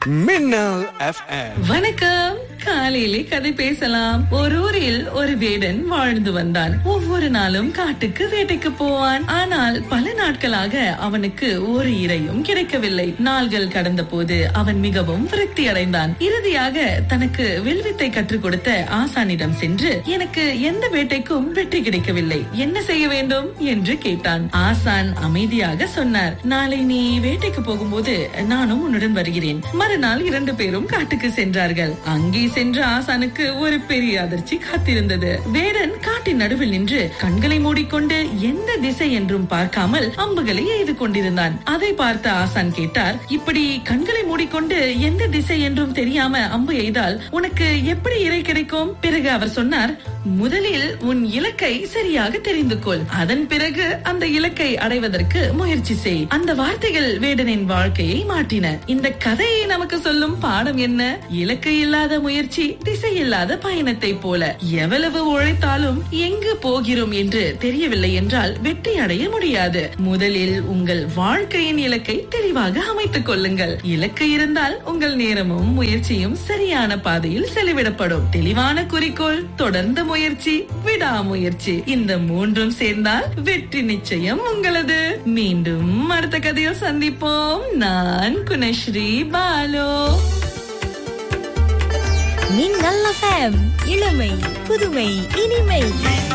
மின்னல் எஃப்எம் வணக்கம் காலையிலே கதை பேசலாம் ஒரு ஊரில் ஒரு வேடன் வாழ்ந்து வந்தான் ஒவ்வொரு நாளும் காட்டுக்கு வேட்டைக்கு போவான் ஆனால் பல நாட்களாக அவனுக்கு ஒரு இரையும் கிடைக்கவில்லை நாள்கள் கடந்த போது அவன் மிகவும் விரக்தி அடைந்தான் இறுதியாக தனக்கு வில்வித்தை கற்றுக் கொடுத்த ஆசானிடம் சென்று எனக்கு எந்த வேட்டைக்கும் வெற்றி கிடைக்கவில்லை என்ன செய்ய வேண்டும் என்று கேட்டான் ஆசான் அமைதியாக சொன்னார் நாளை நீ வேட்டைக்கு போகும்போது நானும் உன்னுடன் வருகிறேன் மறுநாள் இரண்டு பேரும் காட்டுக்கு சென்றார்கள் அங்கே சென்ற ஆசானுக்கு ஒரு பெரிய அதிர்ச்சி காத்திருந்தது வேடன் காட்டின் நடுவில் நின்று கண்களை மூடிக்கொண்டு எந்த திசை என்றும் பார்க்காமல் அம்புகளை எய்து கொண்டிருந்தான் அதை பார்த்த ஆசான் கேட்டார் இப்படி கண்களை மூடிக்கொண்டு எந்த திசை என்றும் தெரியாம அம்பு எய்தால் உனக்கு எப்படி இறை கிடைக்கும் பிறகு அவர் சொன்னார் முதலில் உன் இலக்கை சரியாக தெரிந்து கொள் அதன் பிறகு அந்த இலக்கை அடைவதற்கு முயற்சி செய் அந்த வார்த்தைகள் வேடனின் வாழ்க்கையை மாற்றின இந்த கதையை நமக்கு சொல்லும் பாடம் என்ன இலக்கு இல்லாத முயற்சி திசை இல்லாத பயணத்தை போல எவ்வளவு உழைத்தாலும் எங்கு போகிறோம் என்று தெரியவில்லை என்றால் வெற்றி அடைய முடியாது முதலில் உங்கள் வாழ்க்கையின் இலக்கை தெளிவாக அமைத்துக் கொள்ளுங்கள் இலக்கு இருந்தால் உங்கள் நேரமும் முயற்சியும் சரியான பாதையில் செலவிடப்படும் தெளிவான குறிக்கோள் தொடர்ந்த முயற்சி விடாமுயற்சி இந்த மூன்றும் சேர்ந்தால் வெற்றி நிச்சயம் உங்களது மீண்டும் அடுத்த கதையில் சந்திப்போம் நான் குணஸ்ரீ பாலோ மின்னல் எஃப்எம் இளமை புதுமை இனிமை